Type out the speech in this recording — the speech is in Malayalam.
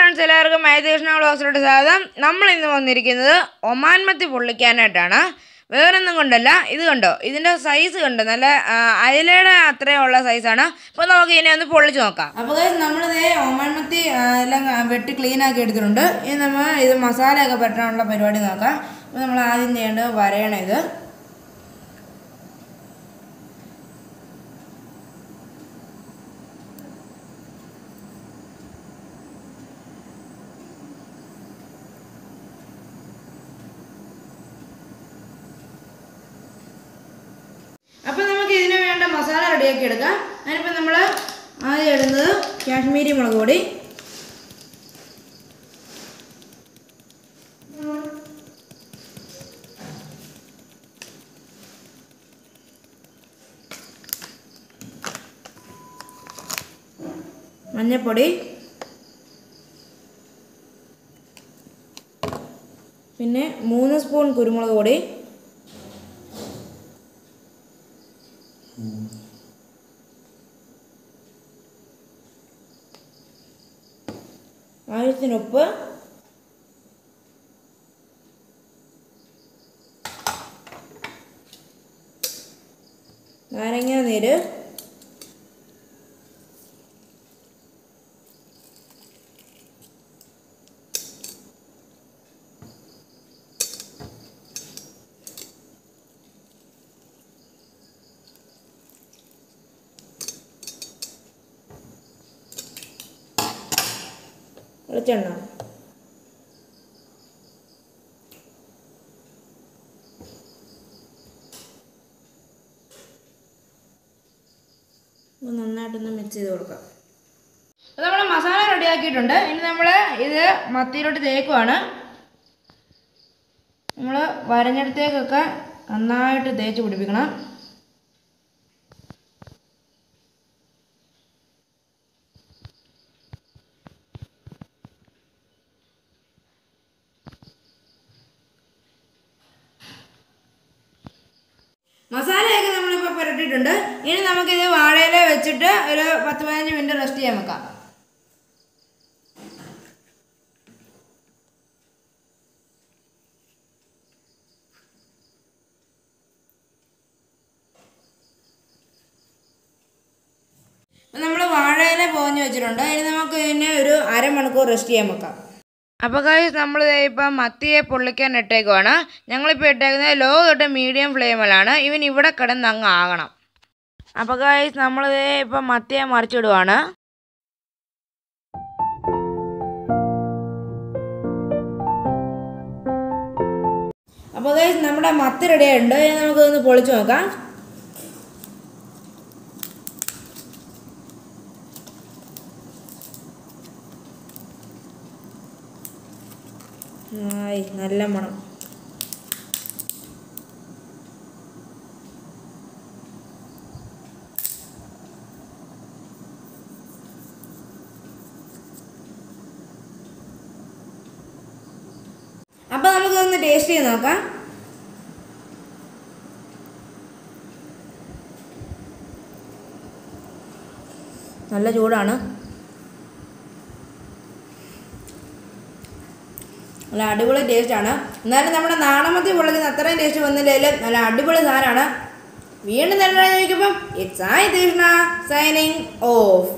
ഫ്രണ്ട്സ് എല്ലാവർക്കും മൈതകൃഷ്ണ ബ്ലോഗ്സിലോട്ട് സ്വാഗതം നമ്മൾ ഇന്ന് വന്നിരിക്കുന്നത് ഒമാൻ മത്തി പൊള്ളിക്കാനായിട്ടാണ് വേറൊന്നും കൊണ്ടല്ല ഇത് കണ്ടോ ഇതിൻ്റെ സൈസ് കണ്ടോ നല്ല ആ, അയലയുടെ അത്രയുള്ള സൈസാണ് അപ്പോൾ നമുക്ക് ഇതിനെ ഒന്ന് പൊള്ളിച്ച് നോക്കാം അപ്പോൾ നമ്മളിത് ഒമാൻ മത്തി ആ, എല്ലാം ആ, വെട്ടി ക്ലീൻ ആക്കി എടുത്തിട്ടുണ്ട് ഇനി നമ്മൾ ഇത് മസാലയൊക്കെ പറ്റാനുള്ള പരിപാടി നോക്കാം അപ്പോൾ നമ്മൾ ആദ്യം ചെയ്യേണ്ടത് വരയണം ഇത് അപ്പം നമുക്ക് ഇതിന് വേണ്ട മസാല റെഡിയാക്കി എടുക്കാം അതിനിപ്പോൾ നമ്മൾ ആദ്യം ഇടുന്നത് കാശ്മീരി മുളക് പൊടി മഞ്ഞൾപ്പൊടി പിന്നെ മൂന്ന് സ്പൂൺ കുരുമുളക് പൊടി ആവശ്യത്തിന് ഉപ്പ് നാരങ്ങ നീര് വെളിച്ചെണ്ണ ഇത് നന്നായിട്ടൊന്ന് മിക്സ് ചെയ്ത് കൊടുക്കാം അപ്പോൾ നമ്മൾ മസാല റെഡിയാക്കിയിട്ടുണ്ട് ഇനി നമ്മൾ ഇത് മത്തിയിലോട്ട് തേക്കുവാണ് നമ്മൾ വരഞ്ഞിടത്തേക്കൊക്കെ നന്നായിട്ട് തേച്ച് പിടിപ്പിക്കണം മസാലയൊക്കെ നമ്മളിപ്പോൾ പുരട്ടിയിട്ടുണ്ട് ഇനി നമുക്കിത് വാഴയില വെച്ചിട്ട് ഒരു പത്ത് പതിനഞ്ച് മിനിറ്റ് റെസ്റ്റ് ചെയ്യാൻ വെക്കാം നമ്മൾ വാഴയില പോഞ്ഞ് വെച്ചിട്ടുണ്ട് ഇനി നമുക്ക് ഇതിനെ ഒരു അരമണിക്കൂർ റെസ്റ്റ് ചെയ്യാൻ വെക്കാം അപ്പോൾ കാര്യം നമ്മൾ ഇപ്പം മത്തിയെ പൊള്ളിക്കാൻ ഇട്ടേക്കുവാണ് ഞങ്ങളിപ്പോൾ ഇട്ടേക്കുന്നത് ലോ തൊട്ട് മീഡിയം ഫ്ലെയിമിലാണ് ഇവൻ ഇവിടെ കിടന്ന് അങ്ങ് ആകണം അപ്പോൾ കാര്യം നമ്മളിത് ഇപ്പം മത്തിയെ മറിച്ചിടുവാണ് അപ്പോൾ കാര്യം നമ്മുടെ മത്തി റെഡി ആയിട്ടുണ്ട് ഇനി നമുക്കൊന്ന് പൊളിച്ച് നോക്കാം ആയി നല്ല മണം അപ്പൊ നമുക്കൊന്ന് ടേസ്റ്റ് ചെയ്ത് നോക്കാം നല്ല ചൂടാണ് നല്ല അടിപൊളി ടേസ്റ്റാണ് എന്നാലും നമ്മുടെ നാടമത്തി പൊള്ളിക്കുന്ന അത്രയും ടേസ്റ്റ് വന്നില്ലെങ്കിലും നല്ല അടിപൊളി സാധനമാണ് വീണ്ടും തന്നെ ചോദിക്കുമ്പം ഇറ്റ്സ് ആയി കൃഷ്ണ സൈനിങ് ഓഫ്